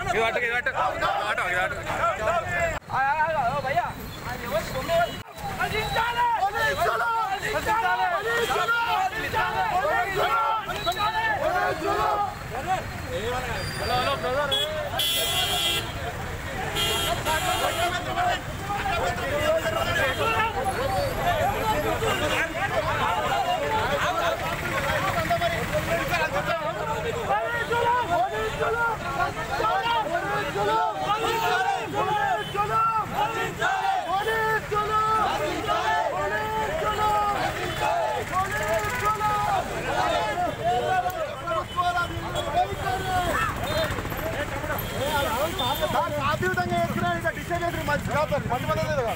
ఇది అటు ఇది అటు ఆటో ఇది అటు విధంగా ఎత్తున్నా ఇక డిసైడ్ అయితే మంచి కాదు మంచి పద్ధతి కదా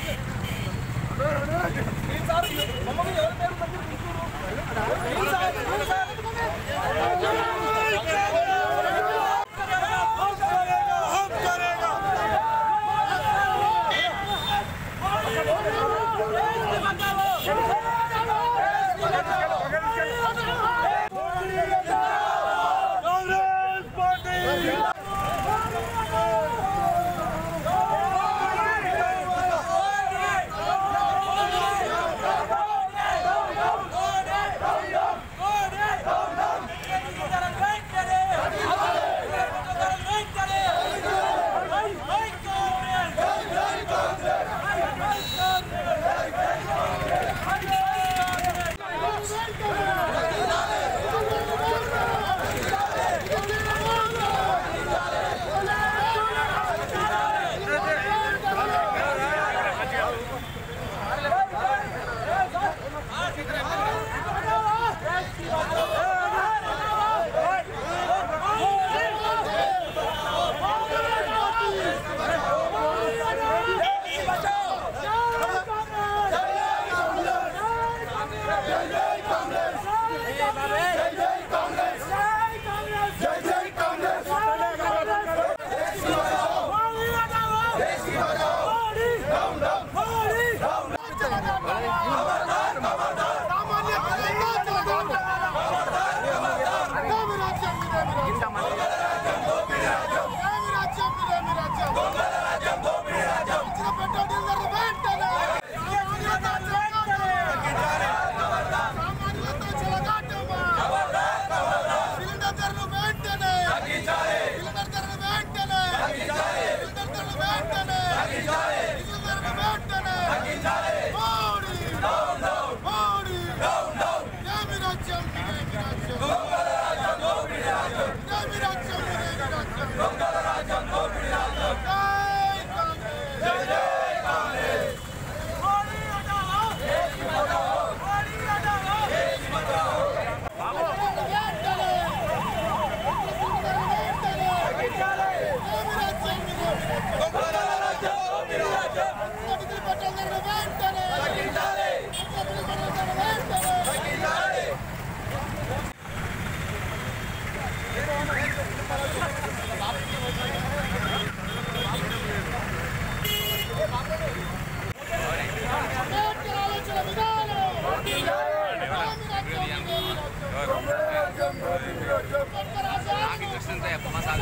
నాకు ఇంట్రెస్ట్ అంతా చెప్పమా సార్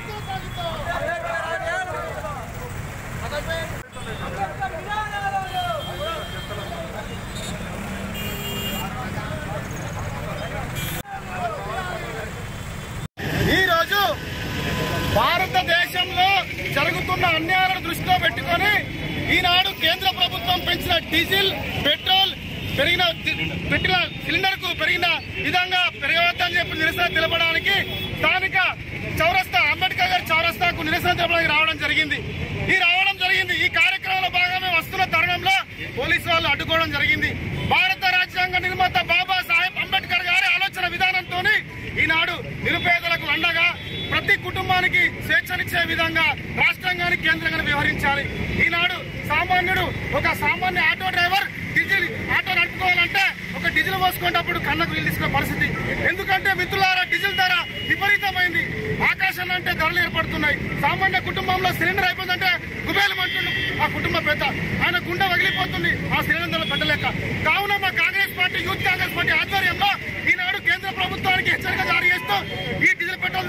ఈ రోజు భారతదేశంలో జరుగుతున్న అన్యాయాలను దృష్టిలో పెట్టుకొని ఈనాడు కేంద్ర ప్రభుత్వం పెంచిన డీజిల్ పెట్రోల్ పెరిగిన పెట్టిన సిలిండర్ కు పెరిగిన విధంగా పెరగవద్దని చెప్పి నిరసన తెలపడానికి స్థానిక చౌరస్తా అంబేద్కర్ గారి చౌరస్తాకు నిరసన తెలపడానికి రావడం జరిగింది ఈ రావడం జరిగింది ఈ కార్యక్రమంలో భాగంగా వస్తున్న తరుణంలో పోలీసు వాళ్ళు అడ్డుకోవడం జరిగింది భారత రాజ్యాంగ నిర్మాత బాబా సాహెబ్ అంబేద్కర్ గారి ఆలోచన విధానంతో ఈనాడు నిరుపేదలకు అండగా ప్రతి కుటుంబానికి స్వేచ్ఛనిచ్చే విధంగా రాష్ట్రంగాని కేంద్రంగా వ్యవహరించాలి ఈనాడు సామాన్యుడు ఒక సామాన్య ఆటో డ్రైవర్ డీజిల్ ఆటో నడుపుకోవాలంటే ఒక డీజిల్ పోసుకునేటప్పుడు కన్నకు నీళ్ళు తీసుకునే పరిస్థితి ఎందుకంటే మిత్రులారా డీజిల్ ధర విపరీతమైంది ఆకాశం అంటే ధరలు ఏర్పడుతున్నాయి సామాన్య కుటుంబంలో సిలిండర్ అయిపోతుందంటే కుబేలం అంటుండు ఆ కుటుంబ పెద్ద ఆయన గుండె వగిలిపోతుంది ఆ సిలిండర్లు పెట్టలేక కావున మా Congress party youth Congress party ఆధ్వర్యంలో ఈనాడు కేంద్ర ప్రభుత్వానికి హెచ్చరిక జారీ చేస్తూ ఈ డీజిల్ పెట్రోల్ ధర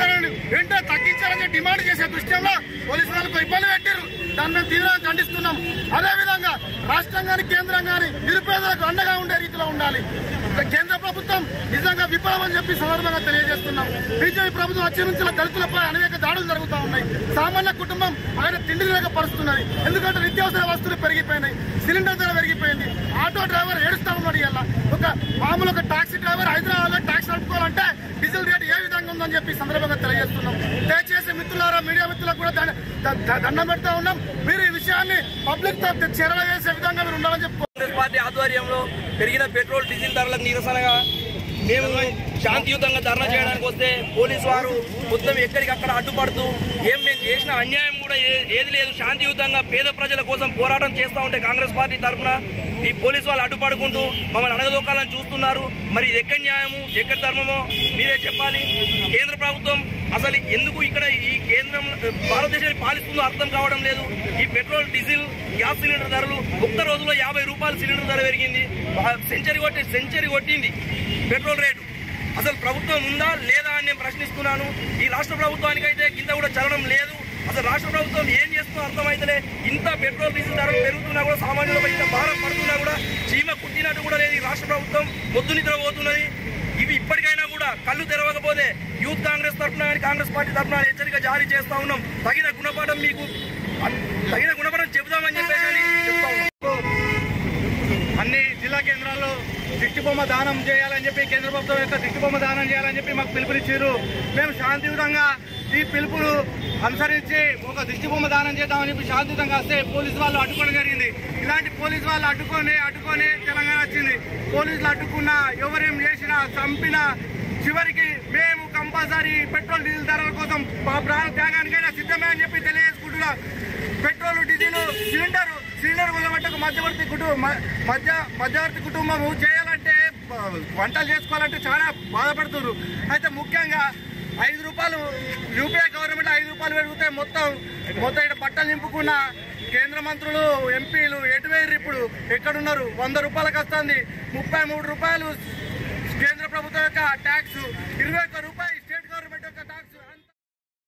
ధరను వెంటనే తగ్గించాలని డిమాండ్ చేసే దృష్ట్యంలో పోలీసు వాళ్ళకు ఇబ్బంది పెట్టారు దాన్ని మేము తీవ్రంగా ఖండిస్తున్నాం అదేవిధంగా రాష్ట్రం కానీ కేంద్రం కానీ నిరుపేదలకు అండగా ఉండే రీతిలో ఉండాలి కేంద్ర ప్రభుత్వం నిజంగా విఫలమని చెప్పి సందర్భంగా తెలియజేస్తున్నాం బీజేపీ ప్రభుత్వం వచ్చే నుంచి దళితులపై అనేక దాడులు జరుగుతూ ఉన్నాయి సామాన్య కుటుంబం ఆయన తిండి లేక పరుస్తున్నది ఎందుకంటే నిత్యావసర వస్తువులు పెరిగిపోయినాయి సిలిండర్ ధర పెరిగిపోయింది ఆటో డ్రైవర్ ఏడుస్తా ఉన్నాడు ఇలా ఒక మామూలు ఒక టాక్సీ డ్రైవర్ హైదరాబాద్ లో టాక్సీ నడుపుకోవాలంటే డీజిల్ రేట్ ఏ విధంగా ఉందని చెప్పి ఈ సందర్భంగా తెలియజేస్తున్నాం దయచేసి మిత్రులారా మీడియా మిత్రులకు కూడా దండ- ద- ద- దండం పెడతా ఉన్నాం మీరు ఈ విషయాన్ని పబ్లిక్ తో చేరవేసే విధంగా మీరు ఉండాలని చెప్పి కాంగ్రెస్ పార్టీ ఆధ్వర్యంలో పెరిగిన పెట్రోల్ డీజిల్ ధరలకు నిరసనగా మేము శాంతియుతంగా ధర్నా చేయడానికి వస్తే పోలీసు వారు మొత్తం ఎక్కడికక్కడ అడ్డుపడుతూ ఏం మేము చేసిన అన్యాయం కూడా ఏ- ఏది లేదు శాంతియుతంగా పేద ప్రజల కోసం పోరాటం చేస్తూ ఉంటే కాంగ్రెస్ పార్టీ తరఫున ఈ పోలీసు వాళ్ళు అడ్డుపడుకుంటూ మమ్మల్ని అడగదొక్కాలని చూస్తున్నారు మరి ఇది ఎక్కడి న్యాయము ఎక్కడి ధర్మమో మీరే చెప్పాలి కేంద్ర ప్రభుత్వం అసలు ఎందుకు ఇక్కడ ఈ కేంద్రం భారతదేశాన్ని పాలిస్తుందో అర్థం కావడం లేదు ఈ పెట్రోల్ డీజిల్ గ్యాస్ సిలిండర్ ధరలు ఒక్క రోజులో యాభై రూపాయలు సిలిండర్ ధర పెరిగింది సెంచరీ కొట్టి సెంచరీ కొట్టింది పెట్రోల్ రేటు అసలు ప్రభుత్వం ఉందా లేదా అని నేను ప్రశ్నిస్తున్నాను ఈ రాష్ట్ర ప్రభుత్వానికి అయితే కింద కూడా చలనం లేదు అసలు రాష్ట్ర ప్రభుత్వం ఏం చేస్తుందో అర్థమైతలే ఇంత పెట్రోల్ డీజిల్ ధరలు పెరుగుతున్నా కూడా సామాన్యులపై ఇంత భారం పడుతున్నా కూడా చీమ కుట్టినట్టు కూడా లేదు ఈ రాష్ట్ర ప్రభుత్వం మొద్దు నిద్ర పోతున్నది ఇవి ఇప్పటికైనా కూడా కళ్ళు తెరవకపోతే యూత్ కాంగ్రెస్ తరఫున కానీ కాంగ్రెస్ పార్టీ తరఫున హెచ్చరిక జారీ చేస్తా ఉన్నాం తగిన గుణపాఠం మీకు తగిన గుణపాఠం చెబుదామని చెప్పేసి అని చెప్తా ఉన్నాం అన్ని జిల్లా కేంద్రాల్లో దిష్టి బొమ్మ దానం చేయాలని చెప్పి కేంద్ర ప్రభుత్వం యొక్క దిష్టి బొమ్మ దానం చేయాలని చెప్పి మాకు పిలుపునిచ్చారు మేము శాంతియుతంగా ఈ పిలుపును అనుసరించి ఒక దిష్టి బొమ్మ దానం చేద్దామని చెప్పి శాంతియుతంగా వస్తే పోలీసు వాళ్ళు అడ్డుకోవడం జరిగింది ఇలాంటి పోలీసు వాళ్ళు అడ్డుకొని అడ్డుకొని తెలంగాణ వచ్చింది పోలీసులు అడ్డుకున్నా ఎవరేం చేసినా చంపినా చివరికి మేము కంపల్సరీ పెట్రోల్ డీజిల్ ధరల కోసం మా ప్రాణ త్యాగానికైనా సిద్ధమే అని చెప్పి తెలియజేసుకుంటున్నా పెట్రోల్ డీజిల్ సిలిండర్ సిలిండర్ కొనబట్టే ఒక మధ్యవర్తి కుటుంబం మధ్య మధ్యవర్తి కుటుంబం చేయాలంటే ఆ, వంటలు చేసుకోవాలంటే చాలా బాధపడుతున్నారు అయితే ముఖ్యంగా ఐదు రూపాయలు యూపీఐ గవర్నమెంట్ ఐదు రూపాయలు పెరిగితే మొత్తం మొత్తం ఇక్కడ బట్టలు నింపుకున్న కేంద్ర మంత్రులు ఎంపీలు ఎటు వేరు ఇప్పుడు ఎక్కడున్నారు వంద రూపాయలకు వస్తుంది ముప్పై మూడు రూపాయలు కేంద్ర ప్రభుత్వం యొక్క ట్యాక్స్ ఇరవై ఒక్క రూపాయి